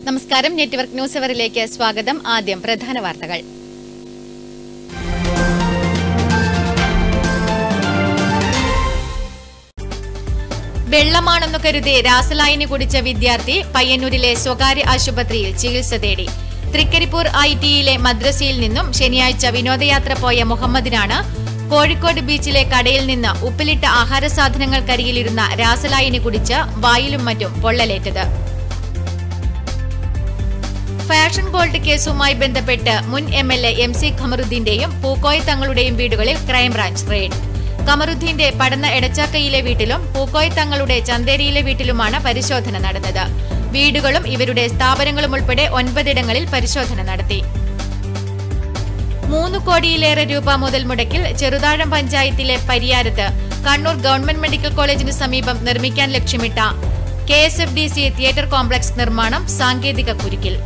നമസ്കാരം network news അവറിലേക്ക് സ്വാഗതം ആദ്യം പ്രധാന വാർത്തകൾ വെള്ളമാണെന്നു കരുതി രാസലായിനി കുടിച്ച വിദ്യാർത്ഥി പയ്യന്നൂരിലെ സ്വകാര്യ ആശുപത്രിയിൽ ചികിത്സ തേടി തൃക്കരിപ്പൂർ ഐ ടിയിലെ മദ്രസയിൽ നിന്നും ശനിയാഴ്ച വിനോദയാത്ര പോയ മുഹമ്മദിനാണ് കോഴിക്കോട് ബീച്ചിലെ കടയിൽ നിന്ന് ഉപ്പിലിട്ട ആഹാര സാധനങ്ങൾക്കരികിലിരുന്ന രാസലായിനി കുടിച്ച് വായിലും മറ്റും പൊള്ളലേറ്റത് ഫാഷൻ ഗോൾഡ് കേസുമായി ബന്ധപ്പെട്ട് മുൻ M L A M C ഖമറുദ്ദീന്റെയും പൂക്കോയ തങ്ങളുടെയും വീടുകളിൽ ക്രൈംബ്രാഞ്ച് റെയ്ഡ് ഖമറുദ്ദീന്റെ പടന്ന എടച്ചാക്കയിലെ വീട്ടിലും പൂക്കോയ തങ്ങളുടെ ചന്തേരിയിലെ വീട്ടിലുമാണ് പരിശോധന നടന്നത് വീടുകളും ഇവരുടെ സ്ഥാപനങ്ങളും ഉൾപ്പെടെ ഒൻപതിടങ്ങളിൽ പരിശോധന നടത്തി മൂന്ന് കോടിയിലേറെ രൂപ മുതൽ മുടക്കിൽ ചെറുതാഴം പഞ്ചായത്തിലെ പരിയാരത്ത് കണ്ണൂർ ഗവൺമെന്റ് മെഡിക്കൽ കോളേജിന് സമീപം നിർമ്മിക്കാൻ ലക്ഷ്യമിട്ട K S F D C theatre complex നിർമ്മാണം സാങ്കേതിക കുരുക്കിൽ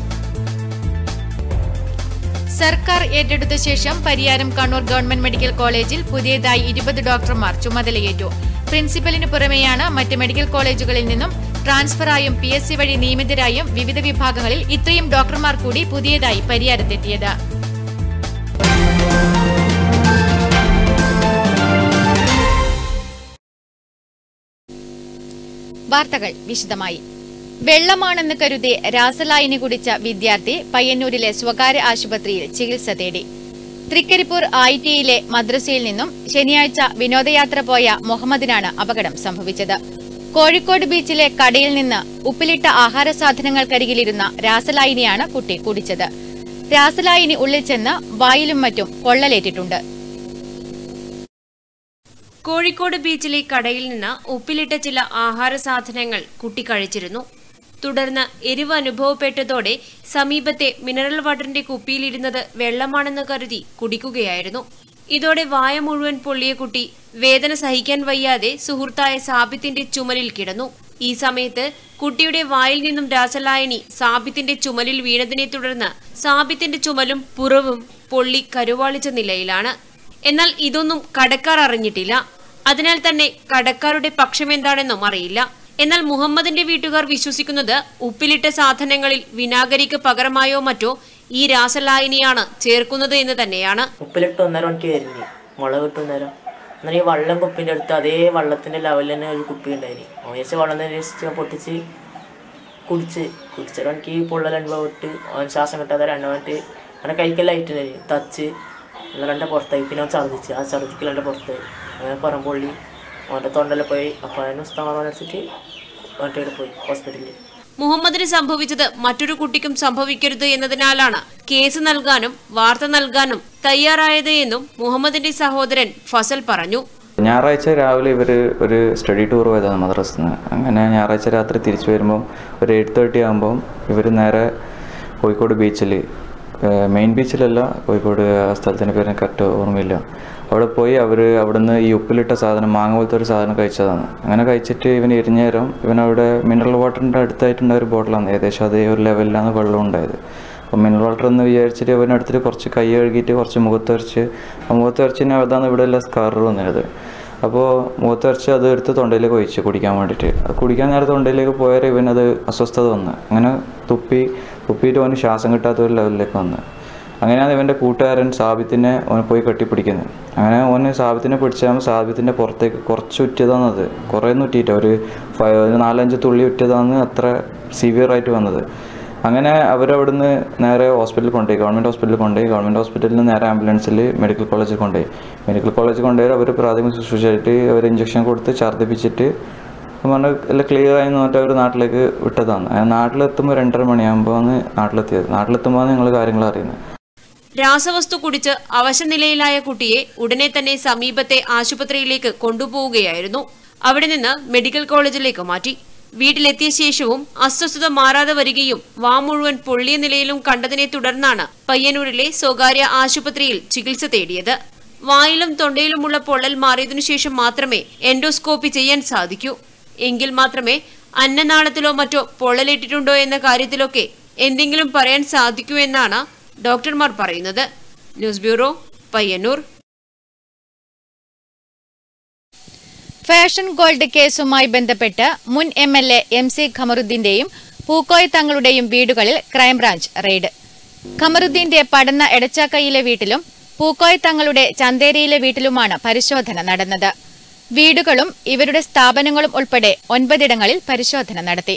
സർക്കാർ ഏറ്റെടുത്ത ശേഷം പരിയാരം കണ്ണൂർ ഗവൺമെന്റ് മെഡിക്കൽ കോളേജിൽ പുതിയതായി ഇരുപത് ഡോക്ടർമാർ ചുമതലയേറ്റു പ്രിൻസിപ്പലിനു പുറമെയാണ് മറ്റ് മെഡിക്കൽ കോളേജുകളിൽ നിന്നും ട്രാൻസ്ഫറായും പി എസ് സി വഴി നിയമിതരായും വിവിധ വിഭാഗങ്ങളിൽ ഇത്രയും ഡോക്ടർമാർ കൂടി പുതിയതായി പരിയാരത്തെത്തിയത് വാർത്തകൾ വിശദമായി വെള്ളമാണെന്ന് കരുതി രാസലായിനി കുടിച്ച വിദ്യാർത്ഥി പയ്യന്നൂരിലെ സ്വകാര്യ ആശുപത്രിയിൽ ചികിത്സ തേടി തൃക്കരിപ്പൂർ ഐ ടിയിലെ മദ്രസയിൽ നിന്നും ശനിയാഴ്ച വിനോദയാത്ര പോയ മുഹമ്മദിനാണ് അപകടം സംഭവിച്ചത് കോഴിക്കോട് ബീച്ചിലെ കടയിൽ നിന്ന് ഉപ്പിലിട്ട ആഹാര സാധനങ്ങൾക്കരികിലിരുന്ന രാസലായിനിയാണ് കുട്ടി കുടിച്ചത് രാസലായിനി ഉള്ളിൽ ചെന്ന് വായിലും മറ്റും പൊള്ളലേറ്റിട്ടുണ്ട് കോഴിക്കോട് ബീച്ചിലെ കടയിൽ നിന്ന് ഉപ്പിലിട്ട ചില ആഹാര സാധനങ്ങൾ കുട്ടി കഴിച്ചിരുന്നു തുടർന്ന് എരിവ് അനുഭവപ്പെട്ടതോടെ സമീപത്തെ മിനറൽ വാട്ടറിന്റെ കുപ്പിയിലിരുന്നത് വെള്ളമാണെന്ന് കരുതി കുടിക്കുകയായിരുന്നു ഇതോടെ വായ മുഴുവൻ പൊള്ളിയ കുട്ടി വേദന സഹിക്കാൻ വയ്യാതെ സുഹൃത്തായ സാബിത്തിന്റെ ചുമലിൽ കിടന്നു ഈ സമയത്ത് കുട്ടിയുടെ വായിൽ നിന്നും രാസലായനി സാബിത്തിന്റെ ചുമലിൽ വീണതിനെ തുടർന്ന് സാബിത്തിന്റെ ചുമലും പുറവും പൊള്ളി കരുവാളിച്ച നിലയിലാണ് എന്നാൽ ഇതൊന്നും കടക്കാർ അറിഞ്ഞിട്ടില്ല അതിനാൽ തന്നെ കടക്കാരുടെ പക്ഷമെന്താണെന്നും അറിയില്ല എന്നാൽ മുഹമ്മദിന്റെ വീട്ടുകാർ വിശ്വസിക്കുന്നത് ഉപ്പിലിട്ട സാധനങ്ങളിൽ വിനാഗരിക്ക് പകരമായോ മറ്റോ ഈ രാസലായനിയാണ് ചേർക്കുന്നത് എന്ന് തന്നെയാണ് ഉപ്പിലിട്ട് ഒന്നര മണിക്ക് കരിഞ്ഞ് മുളക് ഇട്ട് ഒന്നേരം എന്നാൽ ഈ വെള്ളം കുപ്പിൻ്റെ അടുത്ത് അതേ വെള്ളത്തിൻ്റെ ലെവലിൽ തന്നെ ഒരു കുപ്പി ഉണ്ടായിന് ഓയച്ച വെള്ളം തന്നെ ജസ്റ്റ് പൊട്ടിച്ച് കുടിച്ച് കുടിച്ചിട്ട് എനിക്ക് ഈ പൊള്ളൽ അനുഭവപ്പെട്ട് അവൻ ശ്വാസം കിട്ടാതെ രണ്ടാമത്തെ അവനെ കഴിക്കലായിട്ടുണ്ടായി തച്ച് എന്നാൽ എൻ്റെ പുറത്തായി പിന്നെ അവൻ ഛർദ്ദിച്ച് ആ ഛർദ്ദിക്കൽ എൻ്റെ പുറത്തായി അങ്ങനെ പുറംപൊള്ളി അവൻ്റെ തൊണ്ടയിൽ പോയി അപ്പോൾ അതിന് ഉസ്താമാർ വെച്ചിട്ട് മറ്റേ പോയി ഹോസ്പിറ്റലിൽ മുഹമ്മദിന് സംഭവിച്ചത് മറ്റൊരു കുട്ടിക്കും സംഭവിക്കരുത് എന്നതിനാലാണ് കേസ് നൽകാനും വാർത്ത നൽകാനും തയ്യാറായത് എന്നും മുഹമ്മദിന്റെ സഹോദരൻ ഫസൽ പറഞ്ഞു ഞായറാഴ്ച രാവിലെ ഇവർ ഒരു സ്റ്റഡി ടൂർ പോയതാണ് മദ്രസിൽ നിന്ന് അങ്ങനെ ഞായറാഴ്ച രാത്രി തിരിച്ചു വരുമ്പം ഒരു എയ്റ്റ് തേർട്ടി ആകുമ്പം ഇവർ നേരെ കോഴിക്കോട് ബീച്ചിൽ മെയിൻ ബീച്ചിലല്ല കോഴിക്കോട് ആ സ്ഥലത്തിൻ്റെ പേര് കറക്റ്റ് ഓർമ്മയില്ല അവിടെ പോയി അവർ അവിടുന്ന് ഈ ഉപ്പിലിട്ട സാധനം മാങ്ങ പോലത്തെ ഒരു സാധനം കഴിച്ചതാണ് അങ്ങനെ കഴിച്ചിട്ട് ഇവൻ എരിഞ്ഞേരം ഇവൻ അവിടെ മിനറൽ വാട്ടറിൻ്റെ അടുത്തായിട്ടുണ്ടായ ഒരു ബോട്ടിലാണ് ഏകദേശം അതേ ഒരു ലെവലിലാണ് വെള്ളം ഉണ്ടായത് അപ്പോൾ മിനറൽ വാട്ടർ എന്ന് വിചാരിച്ചിട്ട് ഇവൻ എടുത്തിട്ട് കുറച്ച് കൈ കഴുകിയിട്ട് കുറച്ച് മുഖത്തുരച്ച് ആ മുഖത്തുരച്ചിന് അതാണ് ഇവിടെ എല്ലാം സ്കാർ വന്നത് അപ്പോൾ മുഖത്തുരച്ച് അത് എടുത്ത് തൊണ്ടയിലേക്ക് ഒഴിച്ച് കുടിക്കാൻ വേണ്ടിയിട്ട് അത് കുടിക്കാൻ നേരം തൊണ്ടയിലേക്ക് പോയാൽ ഇവനത് അസ്വസ്ഥത വന്ന് അങ്ങനെ തുപ്പി തുപ്പിയിട്ട് അവന് ശ്വാസം കിട്ടാത്ത ഒരു ലെവലിലേക്ക് വന്ന് അങ്ങനെയാണ് ഇവൻ്റെ കൂട്ടുകാരൻ സാബിത്തിനെ ഓനെ പോയി കെട്ടിപ്പിടിക്കുന്നത് അങ്ങനെ ഓന് സാബിത്തിനെ പിടിച്ചാൽ സാബിത്തിൻ്റെ പുറത്തേക്ക് കുറച്ച് ഉറ്റിയതാണത് കുറേ ഒന്നും ഉറ്റിയില്ല ഒരു ഫ- ഒരു നാലഞ്ച് തുള്ളി ഉറ്റിയതാണ് അത്ര സിവിയർ ആയിട്ട് വന്നത് അങ്ങനെ അവരവിടുന്ന് നേരെ ഹോസ്പിറ്റലിൽ കൊണ്ടുപോയി ഗവൺമെൻറ് ഹോസ്പിറ്റലിൽ കൊണ്ടുപോയി ഗവൺമെൻറ് ഹോസ്പിറ്റലിൽ നിന്ന് നേരെ ആംബുലൻസിൽ മെഡിക്കൽ കോളേജിൽ കൊണ്ടുപോയി മെഡിക്കൽ കോളേജിൽ കൊണ്ടുപോയി അവർ പ്രാഥമിക ശുശ്രൂഷയായിട്ട് അവർ ഇഞ്ചക്ഷൻ കൊടുത്ത് ഛർദ്ദിപ്പിച്ചിട്ട് പറഞ്ഞാൽ എല്ലാം ക്ലിയർ ആയി എന്നിട്ട് അവർ നാട്ടിലേക്ക് വിട്ടതാണ് അങ്ങനെ നാട്ടിലെത്തുമ്പോൾ രണ്ടര മണിയാകുമ്പോൾ ആണ് നാട്ടിലെത്തിയത് നാട്ടിലെത്തുമ്പോൾ ഞങ്ങൾ കാര്യങ്ങൾ അറിയുന്നത് രാസവസ്തു കുടിച്ച് അവശനിലയിലായ കുട്ടിയെ ഉടനെ തന്നെ സമീപത്തെ ആശുപത്രിയിലേക്ക് കൊണ്ടുപോവുകയായിരുന്നു അവിടെ നിന്ന് മെഡിക്കൽ കോളേജിലേക്ക് മാറ്റി വീട്ടിലെത്തിയ ശേഷവും അസ്വസ്ഥത മാറാതെ വരികയും വാ മുഴുവൻ പൊള്ളിയ നിലയിലും കണ്ടതിനെ തുടർന്നാണ് പയ്യന്നൂരിലെ സ്വകാര്യ ആശുപത്രിയിൽ ചികിത്സ തേടിയത് വായിലും തൊണ്ടയിലുമുള്ള പൊള്ളൽ മാറിയതിനു ശേഷം മാത്രമേ എൻഡോസ്കോപ്പി ചെയ്യാൻ സാധിക്കൂ എങ്കിൽ മാത്രമേ അന്നനാളത്തിലോ മറ്റോ പൊള്ളലേറ്റിട്ടുണ്ടോ എന്ന കാര്യത്തിലൊക്കെ എന്തെങ്കിലും പറയാൻ സാധിക്കൂ എന്നാണ് ഡോക്ടർമാർ പറയുന്നത് news bureau Payyanur fashion gold കേസുമായി ബന്ധപ്പെട്ട് മുൻ M L A M C ഖമറുദ്ദീന്റെയും പൂക്കോയ തങ്ങളുടെയും വീടുകളിൽ ക്രൈംബ്രാഞ്ച് റെയ്ഡ് ഖമറുദ്ദീന്റെ പടന്ന എടച്ചാക്കയിലെ വീട്ടിലും പൂക്കോയ തങ്ങളുടെ ചന്തേരിയിലെ വീട്ടിലുമാണ് പരിശോധന നടന്നത് വീടുകളും ഇവരുടെ സ്ഥാപനങ്ങളും ഉൾപ്പെടെ ഒൻപതിടങ്ങളിൽ പരിശോധന നടത്തി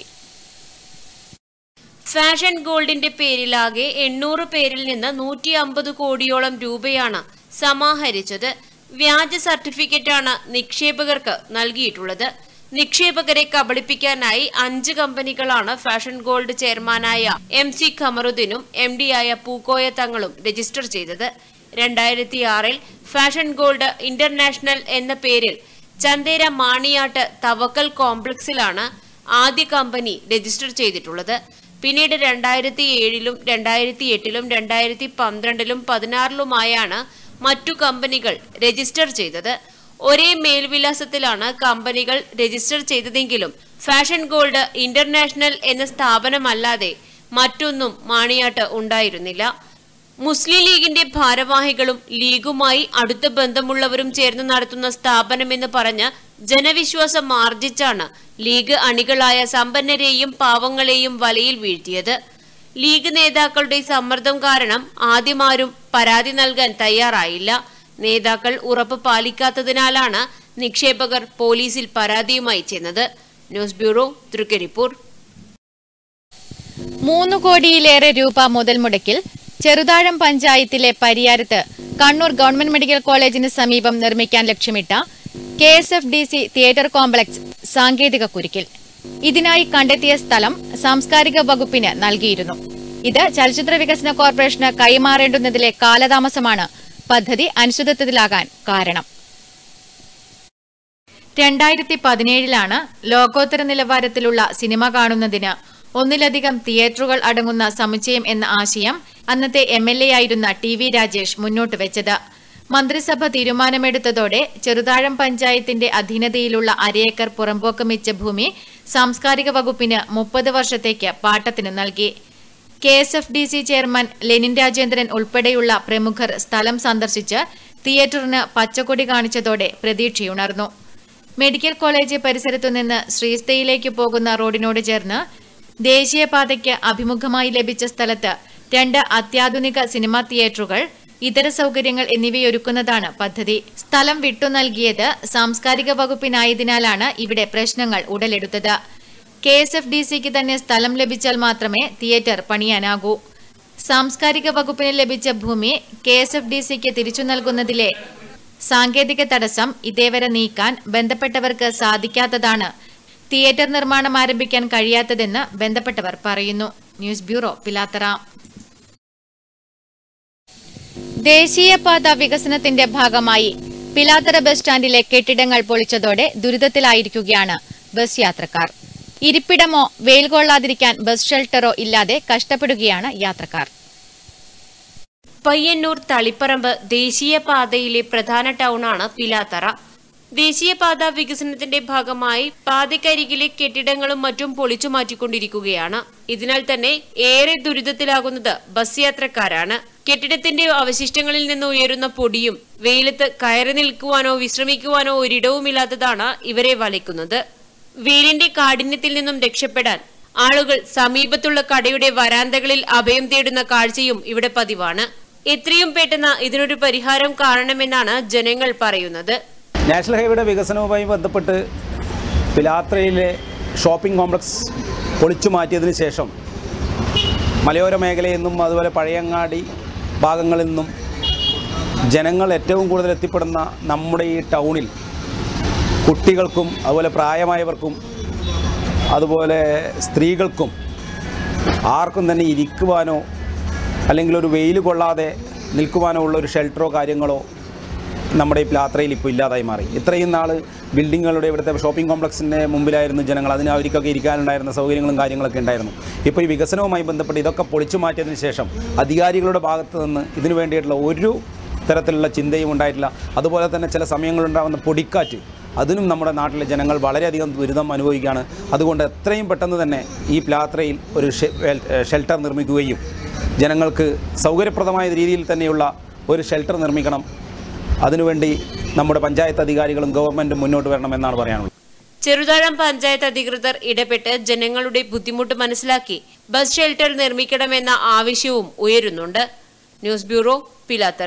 ഫാഷൻ ഗോൾഡിന്റെ പേരിലാകെ എണ്ണൂറ് പേരിൽ നിന്ന് നൂറ്റി അമ്പത് കോടിയോളം രൂപയാണ് സമാഹരിച്ചത് വ്യാജ സർട്ടിഫിക്കറ്റാണ് നിക്ഷേപകർക്ക് നൽകിയിട്ടുള്ളത് നിക്ഷേപകരെ കബളിപ്പിക്കാനായി അഞ്ച് കമ്പനികളാണ് ഫാഷൻ ഗോൾഡ് ചെയർമാനായ എം സി ഖമറുദ്ദീനും എം ഡിയായ പൂക്കോയ തങ്ങളും രജിസ്റ്റർ ചെയ്തത് രണ്ടായിരത്തി ആറിൽ ഫാഷൻ ഗോൾഡ് ഇന്റർനാഷണൽ എന്ന പേരിൽ ചന്തേര മാണിയാട്ട് തവക്കൽ കോംപ്ലക്സിലാണ് ആദ്യ കമ്പനി രജിസ്റ്റർ ചെയ്തിട്ടുള്ളത് പിന്നീട് രണ്ടായിരത്തി ഏഴിലും രണ്ടായിരത്തി എട്ടിലും രണ്ടായിരത്തി പന്ത്രണ്ടിലും പതിനാറിലുമായാണ് മറ്റു കമ്പനികൾ രജിസ്റ്റർ ചെയ്തത് ഒരേ മേൽവിലാസത്തിലാണ് കമ്പനികൾ രജിസ്റ്റർ ചെയ്തതെങ്കിലും ഫാഷൻ ഗോൾഡ് ഇന്റർനാഷണൽ എന്ന സ്ഥാപനമല്ലാതെ മറ്റൊന്നും മാണിയാട്ട് ഉണ്ടായിരുന്നില്ല മുസ്ലിം ലീഗിന്റെ ഭാരവാഹികളും ലീഗുമായി അടുത്ത ബന്ധമുള്ളവരും ചേർന്ന് നടത്തുന്ന സ്ഥാപനമെന്ന് പറഞ്ഞ് ജനവിശ്വാസം ആർജിച്ചാണ് ലീഗ് അണികളായ സമ്പന്നരെയും പാവങ്ങളെയും വലയിൽ വീഴ്ത്തിയത് ലീഗ് നേതാക്കളുടെ സമ്മർദ്ദം കാരണം ആദ്യമാരും പരാതി നൽകാൻ തയ്യാറായില്ല നേതാക്കൾ ഉറപ്പ് പാലിക്കാത്തതിനാലാണ് നിക്ഷേപകർ പോലീസിൽ പരാതിയുമായി ചെന്നത് ന്യൂസ് ബ്യൂറോ തൃക്കരിപ്പൂർ മൂന്ന് കോടിയിലേറെ രൂപ മുതൽ മുടക്കിൽ ചെറുതാഴം പഞ്ചായത്തിലെ പരിയാരത്ത് കണ്ണൂർ ഗവൺമെന്റ് മെഡിക്കൽ കോളേജിന് സമീപം നിർമ്മിക്കാൻ ലക്ഷ്യമിട്ട K S F D C theatre complex സാങ്കേതിക കുരുക്കിൽ ഇതിനായി കണ്ടെത്തിയ സ്ഥലം സാംസ്കാരിക വകുപ്പിന് നൽകിയിരുന്നു ഇത് ചലച്ചിത്ര വികസന കോർപ്പറേഷന് കൈമാറേണ്ടുന്നതിലെ കാലതാമസമാണ് പദ്ധതി അനിശ്ചിതത്വത്തിലാകാൻ കാരണം രണ്ടായിരത്തി പതിനേഴിലാണ് ലോകോത്തര നിലവാരത്തിലുള്ള സിനിമ കാണുന്നതിന് ഒന്നിലധികം തിയേറ്ററുകൾ അടങ്ങുന്ന സമുച്ചയം എന്ന ആശയം അന്നത്തെ എം എൽ എ ആയിരുന്ന ടി വി രാജേഷ് മുന്നോട്ട് വെച്ചത് മന്ത്രിസഭ തീരുമാനമെടുത്തതോടെ ചെറുതാഴം പഞ്ചായത്തിന്റെ അധീനതയിലുള്ള അരയേക്കർ പുറമ്പോക്കം വെച്ച ഭൂമി സാംസ്കാരിക വകുപ്പിന് മുപ്പത് വർഷത്തേക്ക് പാട്ടത്തിന് നൽകി K S F D C chairman Lenin Rajendran ഉൾപ്പെടെയുള്ള പ്രമുഖർ സ്ഥലം സന്ദർശിച്ച് തിയേറ്ററിന് പച്ചക്കൊടി കാണിച്ചതോടെ പ്രതീക്ഷയുണർന്നു മെഡിക്കൽ കോളേജ് പരിസരത്തുനിന്ന് ശ്രീസ്തയിലേക്ക് പോകുന്ന റോഡിനോട് ചേർന്ന് ദേശീയപാതയ്ക്ക് അഭിമുഖമായി ലഭിച്ച സ്ഥലത്ത് രണ്ട് അത്യാധുനിക സിനിമാ തിയേറ്ററുകൾ ഇതര സൗകര്യങ്ങൾ എന്നിവയൊരുക്കുന്നതാണ് പദ്ധതി സ്ഥലം വിട്ടു നൽകിയത് സാംസ്കാരിക വകുപ്പിനായതിനാലാണ് ഇവിടെ പ്രശ്നങ്ങൾ ഉടലെടുത്തത് കെ എസ് എഫ് ഡി സിക്ക് തന്നെ സ്ഥലം ലഭിച്ചാൽ മാത്രമേ തിയേറ്റർ പണിയാനാകൂ സാംസ്കാരിക വകുപ്പിന് ലഭിച്ച ഭൂമി കെ എസ് എഫ് ഡി സിക്ക് തിരിച്ചു നൽകുന്നതിലെ സാങ്കേതിക തടസ്സം ഇതേവരെ നീക്കാൻ ബന്ധപ്പെട്ടവർക്ക് സാധിക്കാത്തതാണ് തിയേറ്റർ നിർമ്മാണം ആരംഭിക്കാൻ കഴിയാത്തതെന്ന് ബന്ധപ്പെട്ടവർ പറയുന്നു ന്യൂസ് ബ്യൂറോ പിലാത്തറ ദേശീയപാത വികസനത്തിന്റെ ഭാഗമായി പിലാത്തറ ബസ് സ്റ്റാൻഡിലെ കെട്ടിടങ്ങൾ പൊളിച്ചതോടെ ദുരിതത്തിലായിരിക്കുകയാണ് ബസ് യാത്രക്കാർ ഇരിപ്പിടമോ വെയിൽ കൊള്ളാതിരിക്കാൻ ബസ് ഷെൽട്ടറോ ഇല്ലാതെ കഷ്ടപ്പെടുകയാണ് യാത്രക്കാർ പയ്യന്നൂർ തളിപ്പറമ്പ് ദേശീയപാതയിലെ പ്രധാന ടൗണാണ് പിലാത്തറ ദേശീയപാത വികസനത്തിന്റെ ഭാഗമായി പാതയ്ക്കരികിലെ കെട്ടിടങ്ങളും മറ്റും പൊളിച്ചു മാറ്റിക്കൊണ്ടിരിക്കുകയാണ് ഇതിനാൽ തന്നെ ഏറെ ദുരിതത്തിലാകുന്നത് ബസ് യാത്രക്കാരാണ് കെട്ടിടത്തിന്റെ അവശിഷ്ടങ്ങളിൽ നിന്ന് ഉയരുന്ന പൊടിയും വെയിലത്ത് കയറി നിൽക്കുവാനോ വിശ്രമിക്കുവാനോ ഒരിടവുമില്ലാത്തതാണ് ഇവരെ വലയ്ക്കുന്നത് വെയിലിന്റെ കാഠിന്യത്തിൽ നിന്നും രക്ഷപ്പെടാൻ ആളുകൾ സമീപത്തുള്ള കടയുടെ വരാന്തകളിൽ അഭയം തേടുന്ന കാഴ്ചയും ഇവിടെ പതിവാണ് എത്രയും പെട്ടെന്ന് ഇതിനൊരു പരിഹാരം കാണണമെന്നാണ് ജനങ്ങൾ പറയുന്നത് നാഷണൽ ഹൈവേയുടെ വികസനവുമായി ബന്ധപ്പെട്ട് പിലാത്രയിലെ ഷോപ്പിംഗ് കോംപ്ലക്സ് പൊളിച്ചു മാറ്റിയതിന് ശേഷം മലയോര മേഖലയിൽ നിന്നും അതുപോലെ പഴയങ്ങാടി ഭാഗങ്ങളിൽ നിന്നും ജനങ്ങൾ ഏറ്റവും കൂടുതൽ എത്തിപ്പെടുന്ന നമ്മുടെ ഈ ടൗണിൽ കുട്ടികൾക്കും അതുപോലെ പ്രായമായവർക്കും അതുപോലെ സ്ത്രീകൾക്കും ആർക്കും തന്നെ ഇരിക്കുവാനോ അല്ലെങ്കിൽ ഒരു വെയിൽ കൊള്ളാതെ നിൽക്കുവാനോ ഉള്ള ഒരു ഷെൽട്ടറോ കാര്യങ്ങളോ നമ്മുടെ ഈ യാത്രയിൽ ഇപ്പോൾ ഇല്ലാതായി മാറി ഇത്രയും നാൾ ബിൽഡിങ്ങുകളുടെ ഇവിടുത്തെ ഷോപ്പിംഗ് കോംപ്ലക്സിൻ്റെ മുമ്പിലായിരുന്നു ജനങ്ങൾ അതിന് അവർക്കൊക്കെ ഇരിക്കാനുണ്ടായിരുന്ന സൗകര്യങ്ങളും കാര്യങ്ങളൊക്കെ ഉണ്ടായിരുന്നു ഇപ്പോൾ ഈ വികസനവുമായി ബന്ധപ്പെട്ട് ഇതൊക്കെ പൊളിച്ചു മാറ്റിയതിന് ശേഷം അധികാരികളുടെ ഭാഗത്ത് നിന്ന് ഇതിനു വേണ്ടിയിട്ടുള്ള ഒരു തരത്തിലുള്ള ചിന്തയും ഉണ്ടായിട്ടില്ല അതുപോലെ തന്നെ ചില സമയങ്ങളുണ്ടാകുന്ന പൊടിക്കാറ്റ് അതിനും നമ്മുടെ നാട്ടിലെ ജനങ്ങൾ വളരെയധികം ദുരിതം അനുഭവിക്കുകയാണ് അതുകൊണ്ട് എത്രയും പെട്ടെന്ന് തന്നെ ഈ പ്ലാത്രയിൽ ഒരു ഷെ- ഷെൽട്ടർ നിർമ്മിക്കുകയും ജനങ്ങൾക്ക് സൗകര്യപ്രദമായ രീതിയിൽ തന്നെയുള്ള ഒരു ഷെൽട്ടർ നിർമ്മിക്കണം അതിനുവേണ്ടി നമ്മുടെ പഞ്ചായത്ത് അധികാരികളും ഗവൺമെൻറ്റും മുന്നോട്ട് വരണമെന്നാണ് പറയാനുള്ളത് ചെറുതാഴം പഞ്ചായത്ത് അധികൃതർ ഇടപെട്ട് ജനങ്ങളുടെ ബുദ്ധിമുട്ട് മനസ്സിലാക്കി ബസ് ഷെൽട്ടർ നിർമ്മിക്കണമെന്ന ആവശ്യവും ഉയരുന്നുണ്ട് ന്യൂസ് ബ്യൂറോ പിലാത്തറ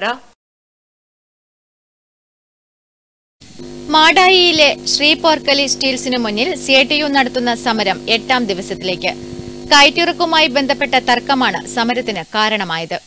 മാടായിയിലെ ശ്രീ പോർക്കലി സ്റ്റീൽസിനു മുന്നിൽ സി ഐ ടി യു നടത്തുന്ന സമരം എട്ടാം ദിവസത്തിലേക്ക് കയറ്റിറക്കുമായി ബന്ധപ്പെട്ട തർക്കമാണ് സമരത്തിന് കാരണമായത്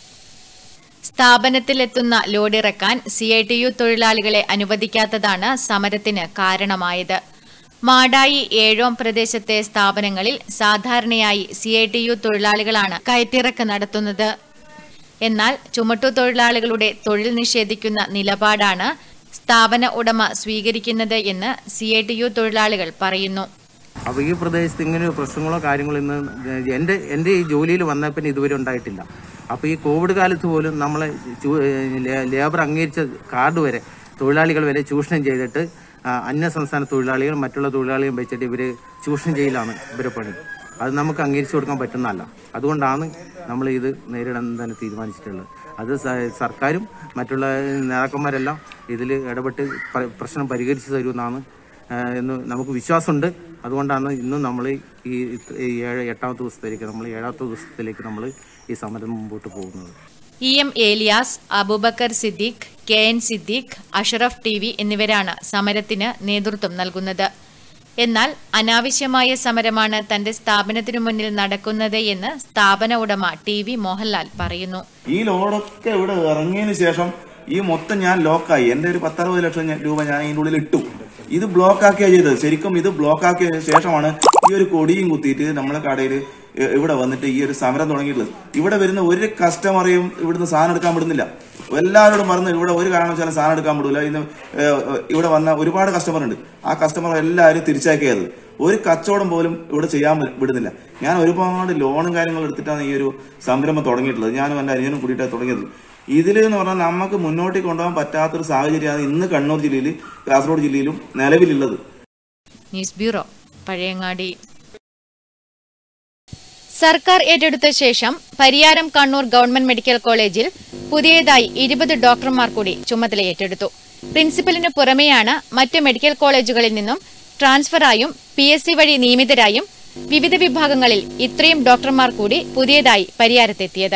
സ്ഥാപനത്തിലെത്തുന്ന ലോഡിറക്കാൻ സി ഐ ടി യു തൊഴിലാളികളെ അനുവദിക്കാത്തതാണ് സമരത്തിന് കാരണമായത് മാടായി ഏഴോം പ്രദേശത്തെ സ്ഥാപനങ്ങളിൽ സാധാരണയായി സി ഐ ടി യു തൊഴിലാളികളാണ് കയറ്റിറക്ക് നടത്തുന്നത് എന്നാൽ ചുമട്ടു തൊഴിലാളികളുടെ തൊഴിൽ നിഷേധിക്കുന്ന നിലപാടാണ് സ്ഥാപന ഉടമ സ്വീകരിക്കുന്നത് എന്ന് സി ഐ ടി യു തൊഴിലാളികൾ പറയുന്നു അപ്പോൾ ഈ പ്രദേശത്ത് ഇങ്ങനെ പ്രശ്നങ്ങളോ കാര്യങ്ങളോ ഇന്ന് എൻ്റെ എൻ്റെ ഈ ജോലിയിൽ വന്ന പിന്നെ ഇതുവരെ ഉണ്ടായിട്ടില്ല അപ്പോൾ ഈ കോവിഡ് കാലത്ത് പോലും നമ്മളെ ചൂ- ലേ- ലേബർ അംഗീകരിച്ച കാർഡ് വരെ തൊഴിലാളികൾ വരെ ചൂഷണം ചെയ്തിട്ട് ആ, അന്യ സംസ്ഥാന തൊഴിലാളികൾ മറ്റുള്ള തൊഴിലാളികളും വെച്ചിട്ട് ഇവർ ചൂഷണം ചെയ്യലാണ് ഇവരെ പണി അത് നമുക്ക് അംഗീകരിച്ചു കൊടുക്കാൻ പറ്റുന്നതല്ല അതുകൊണ്ടാണ് നമ്മൾ ഇത് നേരിടാൻ തന്നെ തീരുമാനിച്ചിട്ടുള്ളത് അത് സ- സർക്കാരും മറ്റുള്ള നേതാക്കന്മാരെല്ലാം ഇതിൽ ഇടപെട്ട് പ- പ്രശ്നം പരിഹരിച്ചു തരുമെന്നാണ് ആ, എന്ന് നമുക്ക് വിശ്വാസമുണ്ട് അതുകൊണ്ടാണ് ഇന്നും നമ്മൾ ഈ ഇത് ഈ ഏഴ് എട്ടാമത്തെ ദിവസത്തിലേക്ക് നമ്മൾ ഏഴാമത്തെ ദിവസത്തിലേക്ക് നമ്മൾ ഈ സമരം മുമ്പോട്ട് പോകുന്നത് E M Elias Aboobacker Siddique K N Siddique Ashraf T V എന്നിവരാണ് സമരത്തിന് നേതൃത്വം നൽകുന്നത് എന്നാൽ അനാവശ്യമായ സമരമാണ് തന്റെ സ്ഥാപനത്തിനു മുന്നിൽ നടക്കുന്നത് എന്ന് സ്ഥാപന ഉടമ ടി വി മോഹൻലാൽ പറയുന്നു ഈ ലോഡൊക്കെ ഇവിടെ ഇറങ്ങിയതിന് ശേഷം ഈ മൊത്തം ഞാൻ ലോക്കായി എന്റെ ഒരു പത്തറുപത് ലക്ഷം ഞാൻ- രൂപ ഞാൻ ഇതിന്റെ ഉള്ളിൽ ഇട്ടു ഇത് ബ്ലോക്ക് ആക്കിയാ ചെയ്തത് ശരിക്കും ഇത് ബ്ലോക്ക് ആക്കിയ ശേഷമാണ് ഈ ഒരു കൊടിയും കുത്തിയിട്ട് നമ്മളെ കടയിൽ ഇവിടെ വന്നിട്ട് ഈ ഒരു സമരം തുടങ്ങിയിട്ടുള്ളത് ഇവിടെ വരുന്ന ഒരു കസ്റ്റമറെയും ഇവിടുന്ന് സാധനം എടുക്കാൻ വിടുന്നില്ല എല്ലാവരോടും പറഞ്ഞ് ഇവിടെ ഒരു കാരണവശാലും സാധനം എടുക്കാൻ വിടില്ല ഇന്ന് ഏഹ്, ഇവിടെ വന്ന ഒരുപാട് കസ്റ്റമർ ഉണ്ട് ആ കസ്റ്റമർ എല്ലാവരും തിരിച്ചാക്കിയത് ഒരു കച്ചവടം പോലും ഇവിടെ ചെയ്യാൻ വി- വിടുന്നില്ല ഞാൻ ഒരുപാട് ലോണും കാര്യങ്ങളും എടുത്തിട്ടാണ് ഈ ഒരു സംരംഭം തുടങ്ങിയിട്ടുള്ളത് ഞാനും എൻ്റെ അനിയനും കൂടിയിട്ടാണ് തുടങ്ങിയത് ഇതിൽ എന്ന് പറഞ്ഞാൽ നമുക്ക് മുന്നോട്ട് കൊണ്ടുപോകാൻ പറ്റാത്തൊരു സാഹചര്യമാണ് ഇന്ന് കണ്ണൂർ ജില്ലയിൽ കാസർഗോഡ് ജില്ലയിലും നിലവിലുള്ളത് ന്യൂസ് ബ്യൂറോ പഴയങ്ങാടി സർക്കാർ ഏറ്റെടുത്ത ശേഷം പരിയാരം കണ്ണൂർ ഗവൺമെന്റ് മെഡിക്കൽ കോളേജിൽ പുതിയതായി ഇരുപത് ഡോക്ടർമാർ കൂടി ചുമതല ഏറ്റെടുത്തു പ്രിൻസിപ്പലിനു പുറമെയാണ് മറ്റ് മെഡിക്കൽ കോളേജുകളിൽ നിന്നും ട്രാൻസ്ഫറായും പി എസ് സി വഴി നിയമിതരായും വിവിധ വിഭാഗങ്ങളിൽ ഇത്രയും ഡോക്ടർമാർ കൂടി പുതിയതായി പരിയാരത്തെത്തിയത്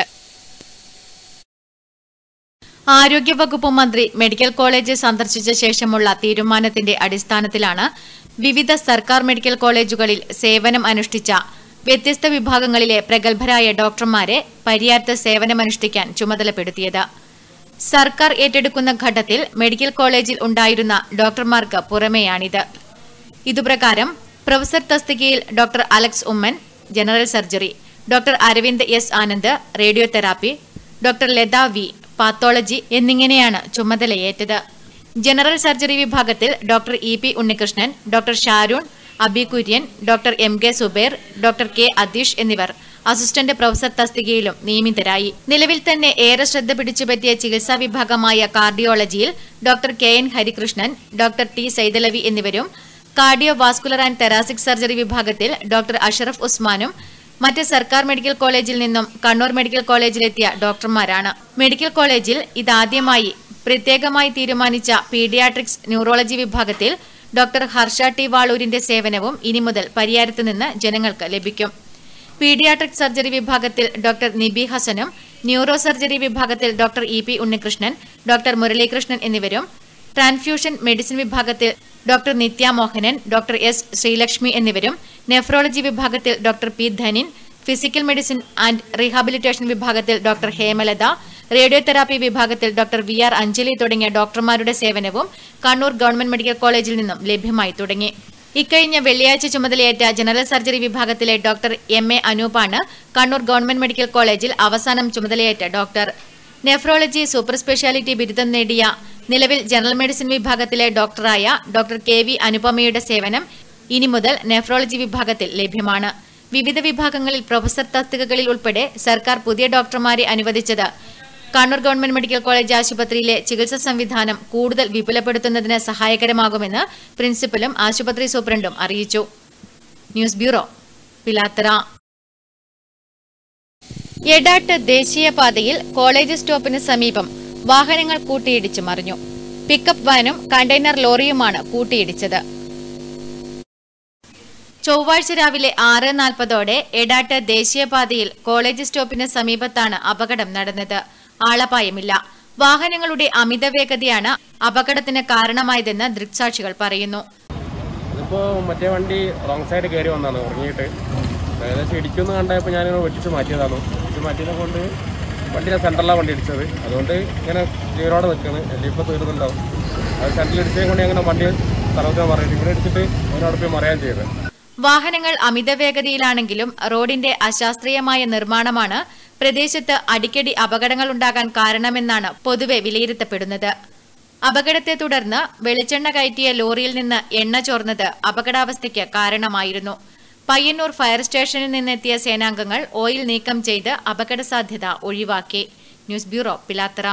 ആരോഗ്യവകുപ്പ് മന്ത്രി മെഡിക്കൽ കോളേജ് സന്ദർശിച്ച ശേഷമുള്ള തീരുമാനത്തിന്റെ അടിസ്ഥാനത്തിലാണ് വിവിധ സർക്കാർ മെഡിക്കൽ കോളേജുകളിൽ സേവനം അനുഷ്ഠിച്ച വ്യത്യസ്ത വിഭാഗങ്ങളിലെ പ്രഗത്ഭരായ ഡോക്ടർമാരെ പരിയാരത്ത് സേവനമനുഷ്ഠിക്കാൻ ചുമതലപ്പെടുത്തിയത് സർക്കാർ ഏറ്റെടുക്കുന്ന ഘട്ടത്തിൽ മെഡിക്കൽ കോളേജിൽ ഉണ്ടായിരുന്ന ഡോക്ടർമാർക്ക് പുറമെയാണിത് ഇതുപ്രകാരം പ്രൊഫസർ തസ്തികയിൽ doctor Alex Oommen general surgery doctor Aravind S Anand radio therapy doctor Latha V pathology എന്നിങ്ങനെയാണ് ചുമതലയേറ്റത് ജനറൽ സർജറി വിഭാഗത്തിൽ doctor E P Unnikrishnan doctor Sharoon Abi Kurian doctor M K Zubair doctor K Atheesh എന്നിവർ അസിസ്റ്റന്റ് പ്രൊഫസർ തസ്തികയിലും നിയമിതരായി നിലവിൽ തന്നെ ഏറെ ശ്രദ്ധ പിടിച്ചുപറ്റിയ ചികിത്സാ വിഭാഗമായ കാർഡിയോളജിയിൽ doctor K N Harikrishnan doctor T Saithalavi എന്നിവരും cardio vascular and thoracic surgery വിഭാഗത്തിൽ ഡോക്ടർ അഷറഫ് ഉസ്മാനും മറ്റ് സർക്കാർ മെഡിക്കൽ കോളേജിൽ നിന്നും കണ്ണൂർ മെഡിക്കൽ കോളേജിലെത്തിയ ഡോക്ടർമാരാണ് മെഡിക്കൽ കോളേജിൽ ഇതാദ്യമായി പ്രത്യേകമായി തീരുമാനിച്ച പീഡിയാട്രിക്സ് ന്യൂറോളജി വിഭാഗത്തിൽ ഡോക്ടർ ഹർഷ ടി വാളൂരിന്റെ സേവനവും ഇനി മുതൽ പരിയാരത്ത് നിന്ന് ജനങ്ങൾക്ക് ലഭിക്കും പീഡിയാട്രിക് സർജറി വിഭാഗത്തിൽ ഡോക്ടർ നിബി ഹസനും ന്യൂറോ സർജറി വിഭാഗത്തിൽ doctor E P Unnikrishnan doctor Muralikrishnan എന്നിവരും ട്രാൻസ്ഫ്യൂഷൻ മെഡിസിൻ വിഭാഗത്തിൽ ഡോക്ടർ നിത്യ മോഹനൻ ഡോക്ടർ എസ് ശ്രീലക്ഷ്മി എന്നിവരും നെഫ്രോളജി വിഭാഗത്തിൽ doctor P Dhanin physical medicine and rehabilitation വിഭാഗത്തിൽ ഡോക്ടർ ഹേമലത റേഡിയോ തെറാപ്പി വിഭാഗത്തിൽ ഡോക്ടർ വി ആർ അഞ്ജലി തുടങ്ങിയ ഡോക്ടർമാരുടെ സേവനവും കണ്ണൂർ ഗവൺമെന്റ് മെഡിക്കൽ കോളേജിൽ നിന്നും ലഭ്യമായി തുടങ്ങി ഇക്കഴിഞ്ഞ വെള്ളിയാഴ്ച ചുമതലയേറ്റ ജനറൽ സർജറി വിഭാഗത്തിലെ ഡോക്ടർ എം എ അനൂപാണ് കണ്ണൂർ ഗവൺമെന്റ് മെഡിക്കൽ കോളേജിൽ അവസാനം ചുമതലയേറ്റ ഡോക്ടർ നെഫ്രോളജി സൂപ്പർ സ്പെഷ്യാലിറ്റി ബിരുദം നേടിയ നിലവിൽ ജനറൽ മെഡിസിൻ വിഭാഗത്തിലെ ഡോക്ടറായ ഡോക്ടർ കെ വി അനുപമയുടെ സേവനം ഇനി മുതൽ നെഫ്രോളജി വിഭാഗത്തിൽ ലഭ്യമാണ് വിവിധ വിഭാഗങ്ങളിൽ പ്രൊഫസർ തസ്തികകളിൽ ഉൾപ്പെടെ സർക്കാർ പുതിയ ഡോക്ടർമാരെ അനുവദിച്ചത് കണ്ണൂർ ഗവൺമെന്റ് മെഡിക്കൽ കോളേജ് ആശുപത്രിയിലെ ചികിത്സാ സംവിധാനം കൂടുതൽ വിപുലപ്പെടുത്തുന്നതിന് സഹായകരമാകുമെന്ന് പ്രിൻസിപ്പലും ആശുപത്രി സൂപ്രണ്ടും അറിയിച്ചു ന്യൂസ് ബ്യൂറോ പിലാത്തറ എടാട്ട് ദേശീയപാതയിൽ കോളേജ് സ്റ്റോപ്പിന് സമീപം വാഹനങ്ങൾ കൂട്ടിയിടിച്ച് മറിഞ്ഞു പിക്കപ്പ് വാനും കണ്ടെയ്നർ ലോറിയുമാണ് കൂട്ടിയിടിച്ചത് ചൊവ്വാഴ്ച രാവിലെ ആറ് നാൽപ്പതോടെ എടാട്ട് ദേശീയപാതയിൽ കോളേജ് സ്റ്റോപ്പിന് സമീപത്താണ് അപകടം നടന്നത് ആളപായമില്ല വാഹനങ്ങളുടെ അമിത വേഗതയാണ് അപകടത്തിന് കാരണമായതെന്ന് ദൃക്സാക്ഷികൾ പറയുന്നു അതിപ്പോ മറ്റേ വണ്ടി റോങ് സൈഡ് കയറി വന്നാണ് ഉറങ്ങിയിട്ട് ഏകദേശം ഇടിക്കുമെന്ന് കണ്ടപ്പോൾ ഞാനിങ്ങനെ വെട്ടിച്ച് മാറ്റിയതാണ് വെട്ടിച്ച് മാറ്റിയതിനെ കൊണ്ട് വണ്ടിയുടെ സെൻറ്ററിലാണ് വണ്ടി ഇടിച്ചത് അതുകൊണ്ട് ഇങ്ങനെ ജീവനോടെ നിൽക്കുന്നത് അല്ലെങ്കിൽ ഇപ്പോൾ തീർന്നുണ്ടാവും അത് സെൻറ്ററിൽ ഇടിച്ചത് കൊണ്ട് അങ്ങനെ വണ്ടി സ്ഥലത്തിന് പറഞ്ഞിട്ട് ഇവിടെ ഇടിച്ചിട്ട് അവരോട് പോയി മറയാൻ ചെയ്തത് വാഹനങ്ങൾ അമിത വേഗതയിലാണെങ്കിലും റോഡിന്റെ അശാസ്ത്രീയമായ നിർമ്മാണമാണ് പ്രദേശത്ത് അടിക്കടി അപകടങ്ങൾ ഉണ്ടാകാൻ കാരണമെന്നാണ് പൊതുവെ വിലയിരുത്തപ്പെടുന്നത് അപകടത്തെ തുടർന്ന് വെളിച്ചെണ്ണ കയറ്റിയ ലോറിയിൽ നിന്ന് എണ്ണ ചോർന്നത് അപകടാവസ്ഥയ്ക്ക് കാരണമായിരുന്നു പയ്യന്നൂർ ഫയർ സ്റ്റേഷനിൽ നിന്നെത്തിയ സേനാംഗങ്ങൾ ഓയിൽ നീക്കം ചെയ്ത് അപകട സാധ്യത ഒഴിവാക്കി ന്യൂസ് ബ്യൂറോ പിലാത്തറ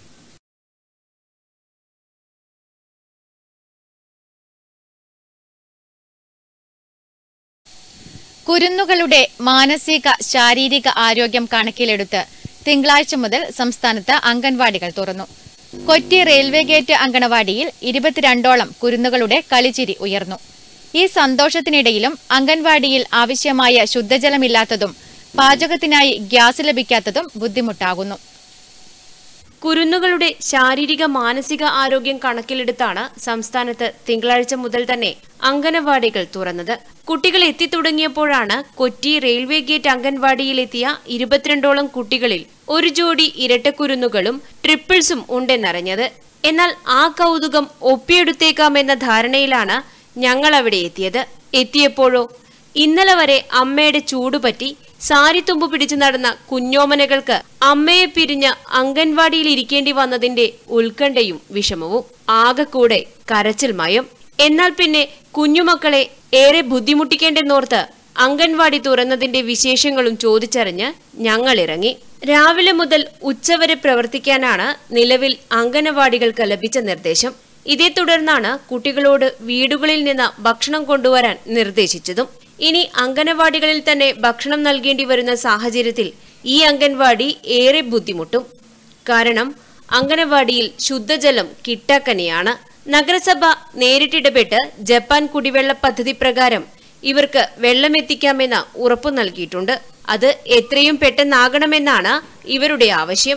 കുരുന്നുകളുടെ മാനസിക ശാരീരിക ആരോഗ്യം കണക്കിലെടുത്ത് തിങ്കളാഴ്ച മുതൽ സംസ്ഥാനത്ത് അംഗൻവാടികൾ തുറന്നു കൊച്ചി റെയിൽവേ ഗേറ്റ് അങ്കണവാടിയിൽ ഇരുപത്തിരണ്ടോളം കുരുന്നുകളുടെ കളിച്ചിരി ഉയർന്നു ഈ സന്തോഷത്തിനിടയിലും അംഗൻവാടിയിൽ ആവശ്യമായ ശുദ്ധജലമില്ലാത്തതും പാചകത്തിനായി ഗ്യാസ് ലഭിക്കാത്തതും ബുദ്ധിമുട്ടാകുന്നു കുരുന്നുകളുടെ ശാരീരിക മാനസിക ആരോഗ്യം കണക്കിലെടുത്താണ് സംസ്ഥാനത്ത് തിങ്കളാഴ്ച മുതൽ തന്നെ അംഗനവാടികൾ തുറന്നത് കുട്ടികൾ എത്തിത്തുടങ്ങിയപ്പോഴാണ് കൊച്ചി റെയിൽവേ ഗേറ്റ് അംഗൻവാടിയിലെത്തിയ ഇരുപത്തിരണ്ടോളം കുട്ടികളിൽ ഒരു ജോഡി ഇരട്ടക്കുരുന്നുകളും ട്രിപ്പിൾസും ഉണ്ടെന്നറിഞ്ഞത് എന്നാൽ ആ കൗതുകം ഒപ്പിയെടുത്തേക്കാമെന്ന ധാരണയിലാണ് ഞങ്ങൾ അവിടെ എത്തിയത് എത്തിയപ്പോഴോ ഇന്നലെ വരെ അമ്മയുടെ ചൂടുപറ്റി സാരിത്തുമ്പ് പിടിച്ചു നടന്ന കുഞ്ഞോമനകൾക്ക് അമ്മയെ പിരിഞ്ഞ് അംഗൻവാടിയിൽ ഇരിക്കേണ്ടി വന്നതിന്റെ ഉത്കണ്ഠയും വിഷമവും ആകെക്കൂടെ കരച്ചിൽ മയം എന്നാൽ പിന്നെ കുഞ്ഞുമക്കളെ ഏറെ ബുദ്ധിമുട്ടിക്കേണ്ടെന്നോർത്ത് അംഗൻവാടി തുറന്നതിന്റെ വിശേഷങ്ങളും ചോദിച്ചറിഞ്ഞ് ഞങ്ങൾ ഇറങ്ങി രാവിലെ മുതൽ ഉച്ചവരെ പ്രവർത്തിക്കാനാണ് നിലവിൽ അംഗനവാടികൾക്ക് ലഭിച്ച നിർദ്ദേശം ഇതേ തുടർന്നാണ് കുട്ടികളോട് വീടുകളിൽ നിന്ന് ഭക്ഷണം കൊണ്ടുവരാൻ നിർദ്ദേശിച്ചതും ഇനി അംഗനവാടികളിൽ തന്നെ ഭക്ഷണം നൽകേണ്ടി വരുന്ന സാഹചര്യത്തിൽ ഈ അംഗൻവാടി ഏറെ ബുദ്ധിമുട്ടും കാരണം അംഗനവാടിയിൽ ശുദ്ധജലം കിട്ടാക്കനിയാണ് നഗരസഭ നേരിട്ടിടപെട്ട് ജപ്പാൻ കുടിവെള്ള പദ്ധതി പ്രകാരം ഇവർക്ക് വെള്ളമെത്തിക്കാമെന്ന് ഉറപ്പു നൽകിയിട്ടുണ്ട് അത് എത്രയും പെട്ടെന്നാകണമെന്നാണ് ഇവരുടെ ആവശ്യം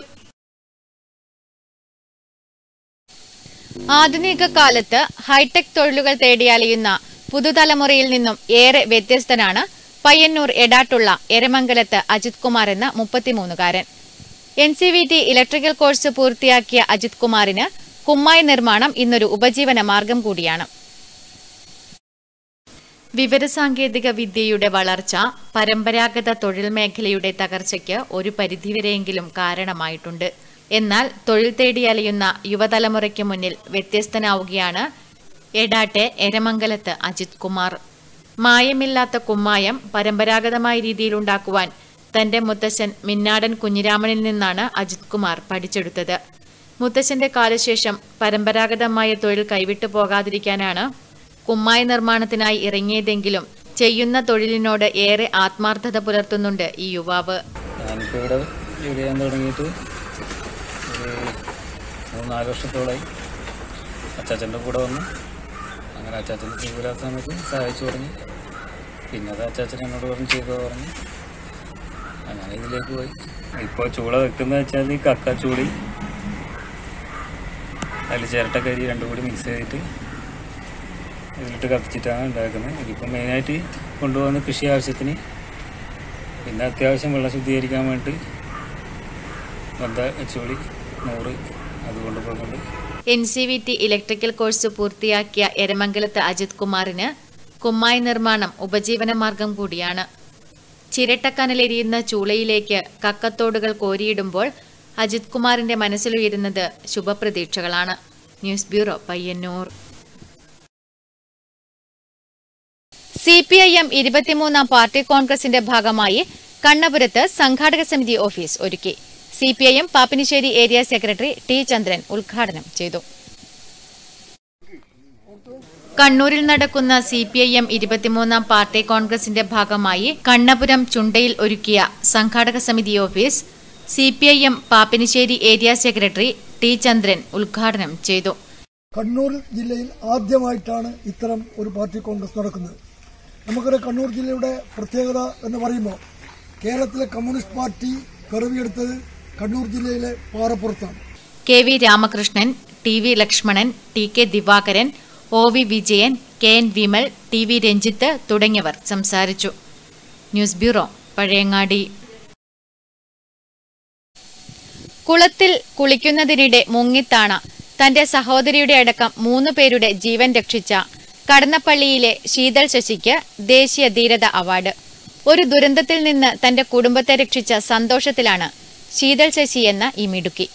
ആധുനിക കാലത്ത് ഹൈടെക് തൊഴിലുകൾ തേടി അലയുന്ന പുതുതലമുറയിൽ നിന്നും ഏറെ വ്യത്യസ്തനാണ് പയ്യന്നൂർ എടാട്ടുള്ള എരമംഗലത്ത് അജിത് കുമാർ എന്ന മുപ്പത്തിമൂന്നുകാരൻ N C V T electrical course പൂർത്തിയാക്കിയ അജിത് കുമാറിന് കുമ്മായി നിർമ്മാണം ഇന്നൊരു ഉപജീവന മാർഗം കൂടിയാണ് വിവരസാങ്കേതിക വിദ്യയുടെ വളർച്ച പരമ്പരാഗത തൊഴിൽ മേഖലയുടെ തകർച്ചയ്ക്ക് ഒരു പരിധിവരെയെങ്കിലും കാരണമായിട്ടുണ്ട് എന്നാൽ തൊഴിൽ തേടി അലയുന്ന യുവതലമുറയ്ക്ക് മുന്നിൽ വ്യത്യസ്തനാവുകയാണ് എടാട്ടെ എരമംഗലത്ത് അജിത് കുമാർ മായമില്ലാത്ത കുമ്മായം പരമ്പരാഗതമായ രീതിയിലുണ്ടാക്കുവാൻ തന്റെ മുത്തശ്ശൻ മിന്നാടൻ കുഞ്ഞിരാമനിൽ നിന്നാണ് അജിത് കുമാർ പഠിച്ചെടുത്തത് മുത്തശ്ശന്റെ കാലശേഷം പരമ്പരാഗതമായ തൊഴിൽ കൈവിട്ടു പോകാതിരിക്കാനാണ് കുമ്മായ നിർമ്മാണത്തിനായി ഇറങ്ങിയതെങ്കിലും ചെയ്യുന്ന തൊഴിലിനോട് ഏറെ ആത്മാർത്ഥത പുലർത്തുന്നുണ്ട് ഈ യുവാവ് ഞാനിപ്പോൾ ഇവിടെ ജോലി ചെയ്യാൻ തുടങ്ങിയിട്ട് ഒരു മൂന്ന് നാല് വർഷത്തോളമായി അച്ചാച്ചൻ്റെ കൂടെ വന്നു അങ്ങനെ അച്ചാച്ചൻ്റെ ചെയ്തില്ലാത്ത സമയത്ത് സഹായിച്ചു തുടങ്ങി പിന്നെ അത് അച്ചാച്ചൻ എന്നോട് പറഞ്ഞ് ചെയ്തോ പറഞ്ഞു അങ്ങനെ ഇതിലേക്ക് പോയി ഇപ്പോൾ ചൂള വെക്കുന്നത് വെച്ചാൽ കക്കച്ചൂളി അതിൽ ചിരട്ടക്കരി രണ്ടും കൂടി മിക്സ് ചെയ്തിട്ട് ഇതിലിട്ട് കത്തിച്ചിട്ടാണ് ഉണ്ടാക്കുന്നത് ഇതിപ്പോൾ മെയിനായിട്ട് കൊണ്ടുപോകുന്ന കൃഷി ആവശ്യത്തിന് പിന്നെ അത്യാവശ്യം വെള്ളം ശുദ്ധീകരിക്കാൻ വേണ്ടി ബന്ധ വെച്ചോളി നൂറ് അത് കൊണ്ടുപോകുന്നുണ്ട് N C V T electrical course പൂർത്തിയാക്കിയ എരമംഗലത്ത് അജിത് കുമാറിന് കുമ്മായി നിർമ്മാണം ഉപജീവന മാർഗം കൂടിയാണ് ചിരട്ടക്കനലെരിയുന്ന ചൂളയിലേക്ക് കക്കത്തോടുകൾ കോരിയിടുമ്പോൾ അജിത് കുമാറിന്റെ മനസ്സിലുയരുന്നത് ശുഭപ്രതീക്ഷകളാണ് news bureau Payyanur C P I M ഇരുപത്തിമൂന്നാം പാർട്ടി കോൺഗ്രസിന്റെ ഭാഗമായി കണ്ണപുരത്ത് സംഘാടക സമിതി ഓഫീസ് ഒരുക്കി C P I M Pappinisseri area secretary T Chandran ഉദ്ഘാടനം ചെയ്തു കണ്ണൂരിൽ നടക്കുന്ന സി പി ഐ എം ഇരുപത്തിമൂന്നാം പാർട്ടി കോൺഗ്രസിന്റെ ഭാഗമായി കണ്ണപുരം ചുണ്ടയിൽ ഒരുക്കിയ സംഘാടക സമിതി office C P I M Pappinisseri area secretary T Chandran ഉദ്ഘാടനം ചെയ്തു കണ്ണൂർ ജില്ലയിൽ ആദ്യമായിട്ടാണ് ഇത്തരം ഒരു പാർട്ടി കോൺഗ്രസ് നടക്കുന്നത് നമുക്കൊരു കണ്ണൂർ ജില്ലയുടെ പ്രത്യേകത എന്ന് പറയുമ്പോൾ കേരളത്തിലെ കമ്മ്യൂണിസ്റ്റ് പാർട്ടി പിറവിയെടുത്തത് കണ്ണൂർ ജില്ലയിലെ പാറപ്പുറത്താണ് K V Ramakrishnan T V Lakshmanan T K Divakaran O V Vijayan K N Vimal T V Ranjith തുടങ്ങിയവർ സംസാരിച്ചു ന്യൂസ് ബ്യൂറോ പഴയങ്ങാടി കുളത്തിൽ കുളിക്കുന്നതിനിടെ മുങ്ങിത്താണ തന്റെ സഹോദരിയുടെ അടക്കം മൂന്ന് പേരുടെ ജീവൻ രക്ഷിച്ച കടന്നപ്പള്ളിയിലെ ശീതൾ ശശിക്ക് ദേശീയ ധീരത അവാർഡ് ഒരു ദുരന്തത്തിൽ നിന്ന് തന്റെ കുടുംബത്തെ രക്ഷിച്ച സന്തോഷത്തിലാണ് ശീതൾ ശശി എന്ന ഈ മിടുക്കി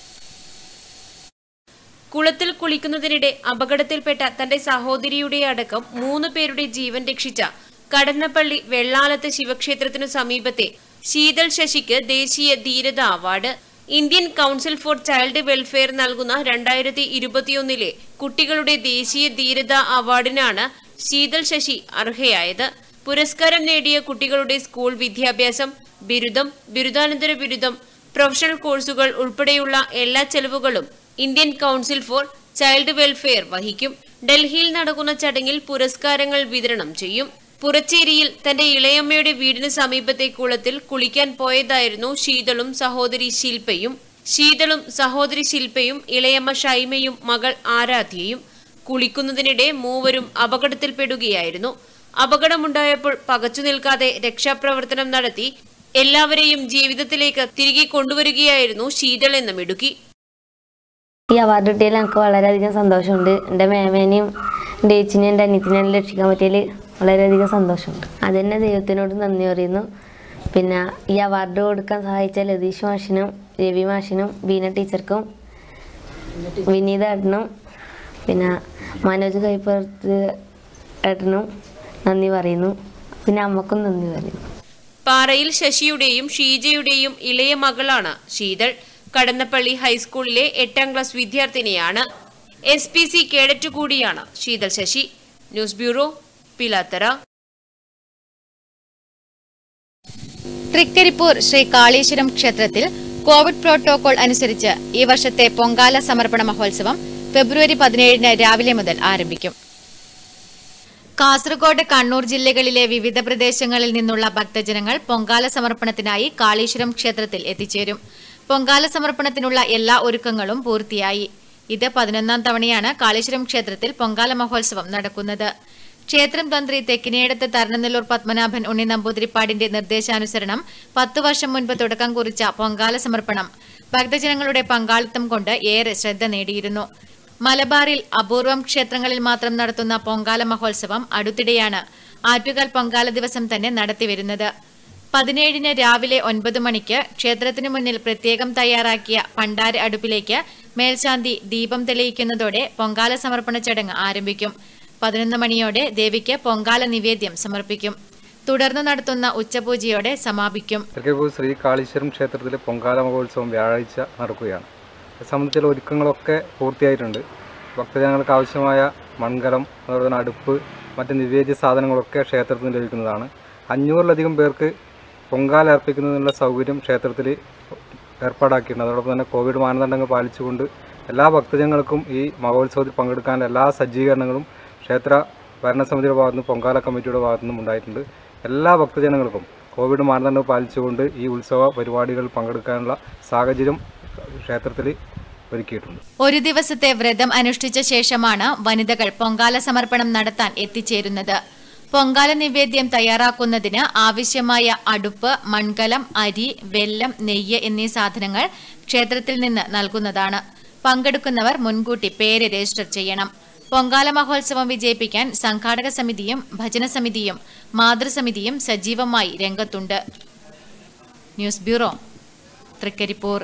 കുളത്തിൽ കുളിക്കുന്നതിനിടെ അപകടത്തിൽപ്പെട്ട തന്റെ സഹോദരിയുടെ അടക്കം മൂന്ന് പേരുടെ ജീവൻ രക്ഷിച്ച കടന്നപ്പള്ളി വെള്ളാലത്ത് ശിവക്ഷേത്രത്തിനു സമീപത്തെ ശീതൾ ശശിക്ക് ദേശീയ ധീരത award Indian council for child welfare നൽകുന്ന രണ്ടായിരത്തി ഇരുപത്തിയൊന്നിലെ കുട്ടികളുടെ ദേശീയ ധീരത അവാർഡിനാണ് ശീതൾ ശശി അർഹയായത് പുരസ്കാരം നേടിയ കുട്ടികളുടെ സ്കൂൾ വിദ്യാഭ്യാസം ബിരുദം ബിരുദാനന്തര ബിരുദം പ്രൊഫഷണൽ കോഴ്സുകൾ ഉൾപ്പെടെയുള്ള എല്ലാ ചെലവുകളും Indian council for child welfare വഹിക്കും ഡൽഹിയിൽ നടക്കുന്ന ചടങ്ങിൽ പുരസ്കാരങ്ങൾ വിതരണം ചെയ്യും പുറച്ചേരിയിൽ തന്റെ ഇളയമ്മയുടെ വീടിന് സമീപത്തെ കുളത്തിൽ കുളിക്കാൻ പോയതായിരുന്നു ശീതളും സഹോദരി ശില്പയും ശീതളും സഹോദരി ശില്പയും ഇളയമ്മ ഷൈമയും മകൾ ആരാധ്യയും കുളിക്കുന്നതിനിടെ മൂവരും അപകടത്തിൽപ്പെടുകയായിരുന്നു അപകടമുണ്ടായപ്പോൾ പകച്ചു നിൽക്കാതെ രക്ഷാപ്രവർത്തനം നടത്തി എല്ലാവരെയും ജീവിതത്തിലേക്ക് തിരികെ കൊണ്ടുവരികയായിരുന്നു ശീതൾ എന്ന മിടുക്കി ഈ അവാർഡ് കിട്ടിയതിൽ എനിക്ക് വളരെയധികം സന്തോഷമുണ്ട് എൻ്റെ മേമേനെയും എൻ്റെ ഏച്ചിനെയും എൻ്റെ അനിയത്തിനെയും രക്ഷിക്കാൻ പറ്റിയതിൽ വളരെയധികം സന്തോഷമുണ്ട് അതെന്നെ ദൈവത്തിനോട് നന്ദി പറയുന്നു പിന്നെ ഈ അവാർഡ് കൊടുക്കാൻ സഹായിച്ച ലതീഷ് മാഷിനും രവി മാഷിനും ബീന ടീച്ചർക്കും വിനീത ഏട്ടനും പിന്നെ മനോജ് കൈപ്പുറത്ത് ഏട്ടനും നന്ദി പറയുന്നു പിന്നെ അമ്മക്കും നന്ദി പറയുന്നു പാറയിൽ ശശിയുടെയും ഷീജയുടെയും ഇളയ മകളാണ് ശീതൾ കടന്നപ്പള്ളി ഹൈസ്കൂളിലെ എട്ടാം ക്ലാസ് വിദ്യാർത്ഥിനിയാണ് എസ് പി സി കേഡറ്റ് കൂടിയാണ് ശീതൾ ശശി ന്യൂസ് ബ്യൂറോ പിലാത്തറ തൃക്കരിപ്പൂർ ശ്രീ കാളീശ്വരം ക്ഷേത്രത്തിൽ കോവിഡ് പ്രോട്ടോകോൾ അനുസരിച്ച് ഈ വർഷത്തെ പൊങ്കാല സമർപ്പണ മഹോത്സവം ഫെബ്രുവരി പതിനേഴിന് രാവിലെ മുതൽ ആരംഭിക്കും കാസർഗോഡ് കണ്ണൂർ ജില്ലകളിലെ വിവിധ പ്രദേശങ്ങളിൽ നിന്നുള്ള ഭക്തജനങ്ങൾ പൊങ്കാല സമർപ്പണത്തിനായി കാളീശ്വരം ക്ഷേത്രത്തിൽ എത്തിച്ചേരും പൊങ്കാല സമർപ്പണത്തിനുള്ള എല്ലാ ഒരുക്കങ്ങളും പൂർത്തിയായി ഇത് പതിനൊന്നാം തവണയാണ് കാളീശ്വരം ക്ഷേത്രത്തിൽ പൊങ്കാല മഹോത്സവം നടക്കുന്നത് ക്ഷേത്രം തന്ത്രി തെക്കിനേടത്ത് തരണനെല്ലൂർ പത്മനാഭൻ ഉണ്ണി നമ്പൂതിരിപ്പാടിന്റെ നിർദ്ദേശാനുസരണം പത്തു വർഷം മുൻപ് തുടക്കം കുറിച്ച പൊങ്കാല സമർപ്പണം ഭക്തജനങ്ങളുടെ പങ്കാളിത്തം കൊണ്ട് ഏറെ ശ്രദ്ധ നേടിയിരുന്നു മലബാറിൽ അപൂർവം ക്ഷേത്രങ്ങളിൽ മാത്രം നടത്തുന്ന പൊങ്കാല മഹോത്സവം അടുത്തിടെയാണ് ആറ്റുകാൽ പൊങ്കാല ദിവസം തന്നെ നടത്തിവരുന്നത് പതിനേഴിന് രാവിലെ ഒൻപത് മണിക്ക് ക്ഷേത്രത്തിനു മുന്നിൽ പ്രത്യേകം തയ്യാറാക്കിയ പണ്ടാര അടുപ്പിലേക്ക് മേൽശാന്തി ദീപം തെളിയിക്കുന്നതോടെ പൊങ്കാല സമർപ്പണ ചടങ്ങ് ആരംഭിക്കും പതിനൊന്ന് മണിയോടെ ദേവിക്ക് പൊങ്കാല നിവേദ്യം സമർപ്പിക്കും തുടർന്ന് നടത്തുന്ന ഉച്ചപൂജയോടെ സമാപിക്കും തൃക്കരിപ്പൂർ ശ്രീ കാളീശ്വരം ക്ഷേത്രത്തിലെ പൊങ്കാല മഹോത്സവം വ്യാഴാഴ്ച നടക്കുകയാണ് ഇത് സംബന്ധിച്ചുള്ള ഒരുക്കങ്ങളൊക്കെ പൂർത്തിയായിട്ടുണ്ട് ഭക്തജനങ്ങൾക്ക് ആവശ്യമായ മൺകലം അതുപോലെ തന്നെ അടുപ്പ് മറ്റ് നിവേദ്യ സാധനങ്ങളൊക്കെ ക്ഷേത്രത്തിൽ നിന്ന് ലഭിക്കുന്നതാണ് അഞ്ഞൂറിലധികം പേർക്ക് പൊങ്കാല അർപ്പിക്കുന്നതിനുള്ള സൗകര്യം ക്ഷേത്രത്തിൽ ഏർപ്പാടാക്കിയിട്ടുണ്ട് അതോടൊപ്പം തന്നെ കോവിഡ് മാനദണ്ഡങ്ങൾ പാലിച്ചുകൊണ്ട് എല്ലാ ഭക്തജനങ്ങൾക്കും ഈ മഹോത്സവത്തിൽ പങ്കെടുക്കാൻ എല്ലാ സജ്ജീകരണങ്ങളും ക്ഷേത്ര ഭരണസമിതിയുടെ ഭാഗത്തുനിന്നും പൊങ്കാല കമ്മിറ്റിയുടെ ഭാഗത്തുനിന്നും ഉണ്ടായിട്ടുണ്ട് എല്ലാ ഭക്തജനങ്ങൾക്കും കോവിഡ് മാനദണ്ഡങ്ങൾ പാലിച്ചുകൊണ്ട് ഈ ഉത്സവ പരിപാടികളിൽ പങ്കെടുക്കാനുള്ള സാഹചര്യം ക്ഷേത്രത്തിൽ ഒരുക്കിയിട്ടുണ്ട് ഒരു ദിവസത്തെ വ്രതം അനുഷ്ഠിച്ച ശേഷമാണ് വനിതകൾ പൊങ്കാല സമർപ്പണം നടത്താൻ എത്തിച്ചേരുന്നത് പൊങ്കാല നിവേദ്യം തയ്യാറാക്കുന്നതിന് ആവശ്യമായ അടുപ്പ് മൺകലം അരി വെല്ലം നെയ്യ് എന്നീ സാധനങ്ങൾ ക്ഷേത്രത്തിൽ നിന്ന് നൽകുന്നതാണ് പങ്കെടുക്കുന്നവർ മുൻകൂട്ടി പേര് രജിസ്റ്റർ ചെയ്യണം പൊങ്കാല മഹോത്സവം വിജയിപ്പിക്കാൻ സംഘാടക സമിതിയും ഭജന സമിതിയും മാതൃസമിതിയും സജീവമായി രംഗത്തുണ്ട് ന്യൂസ് ബ്യൂറോ തൃക്കരിപ്പൂർ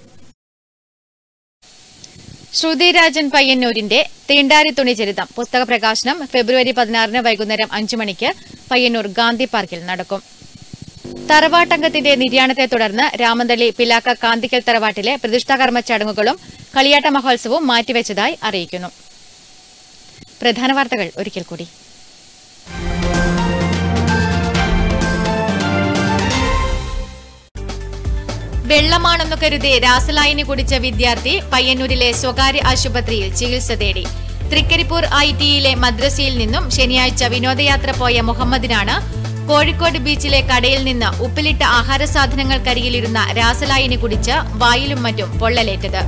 ശ്രുതി രാജൻ പയ്യന്നൂരിന്റെ തീണ്ടാരി തുണിചരിതം പുസ്തക പ്രകാശനം ഫെബ്രുവരി പതിനാറിന് വൈകുന്നേരം അഞ്ചു മണിക്ക് പയ്യന്നൂർ ഗാന്ധി പാർക്കിൽ നടക്കും തറവാട്ടംഗത്തിന്റെ നിര്യാണത്തെ തുടർന്ന് രാമന്തളി പിലാക്ക കാന്തിക്കൽ തറവാട്ടിലെ പ്രതിഷ്ഠാകർമ്മ ചടങ്ങുകളും കളിയാട്ട മഹോത്സവവും മാറ്റിവെച്ചതായി അറിയിക്കുന്നു പ്രധാന വാർത്തകൾ ഒരിക്കൽ കൂടി വെള്ളമാണെന്നു കരുതി രാസലായിനി കുടിച്ച വിദ്യാർത്ഥി പയ്യന്നൂരിലെ സ്വകാര്യ ആശുപത്രിയിൽ ചികിത്സ തേടി തൃക്കരിപ്പൂർ ഐ ടിയിലെ മദ്രസയിൽ നിന്നും ശനിയാഴ്ച വിനോദയാത്ര പോയ മുഹമ്മദിനാണ് കോഴിക്കോട് ബീച്ചിലെ കടയിൽ നിന്ന് ഉപ്പിലിട്ട ആഹാര സാധനങ്ങൾക്കരികിലിരുന്ന രാസലായിനി കുടിച്ച് വായിലും മറ്റും പൊള്ളലേറ്റത്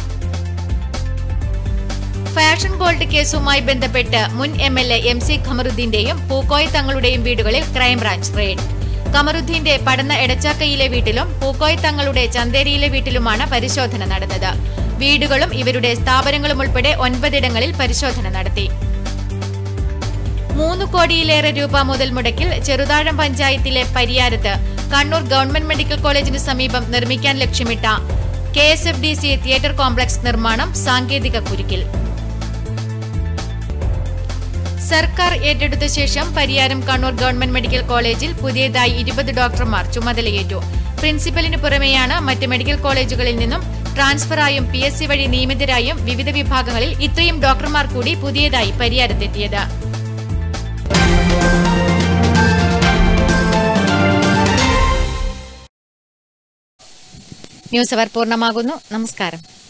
ഫാഷൻ ഗോൾഡ് കേസുമായി ബന്ധപ്പെട്ട് മുൻ M L A M C ഖമറുദ്ദീന്റെയും പൂക്കോയ തങ്ങളുടെയും വീടുകളിൽ ക്രൈംബ്രാഞ്ച് റെയ്ഡ് കമറുദ്ദീന്റെ പടന്ന എടച്ചാക്കയിലെ വീട്ടിലും പൂക്കോയ തങ്ങളുടെ ചന്തേരിയിലെ വീട്ടിലുമാണ് പരിശോധന നടന്നത് വീടുകളും ഇവരുടെ സ്ഥാപനങ്ങളും ഉൾപ്പെടെ ഒൻപതിടങ്ങളിൽ പരിശോധന നടത്തി മൂന്ന് കോടിയിലേറെ രൂപ മുതൽ മുടക്കിൽ ചെറുതാഴം പഞ്ചായത്തിലെ പരിയാരത്ത് കണ്ണൂർ ഗവൺമെന്റ് മെഡിക്കൽ കോളേജിന് സമീപം നിർമ്മിക്കാൻ ലക്ഷ്യമിട്ട K S F D C theatre complex നിർമ്മാണം സാങ്കേതിക കുരുക്കിൽ സർക്കാർ ഏറ്റെടുത്ത ശേഷം പരിയാരം കണ്ണൂർ ഗവൺമെന്റ് മെഡിക്കൽ കോളേജിൽ പുതിയതായി ഇരുപത് ഡോക്ടർമാർ ചുമതലയേറ്റു പ്രിൻസിപ്പലിന് പുറമെയാണ് മറ്റ് മെഡിക്കൽ കോളേജുകളിൽ നിന്നും ട്രാൻസ്ഫറായും പി എസ് സി വഴി നിയമിതരായും വിവിധ വിഭാഗങ്ങളിൽ ഇത്രയും ഡോക്ടർമാർ കൂടി പുതിയതായി പരിയാരത്തെത്തിയത് ന്യൂസ് അവർ പൂർണ്ണമാകുന്നു നമസ്കാരം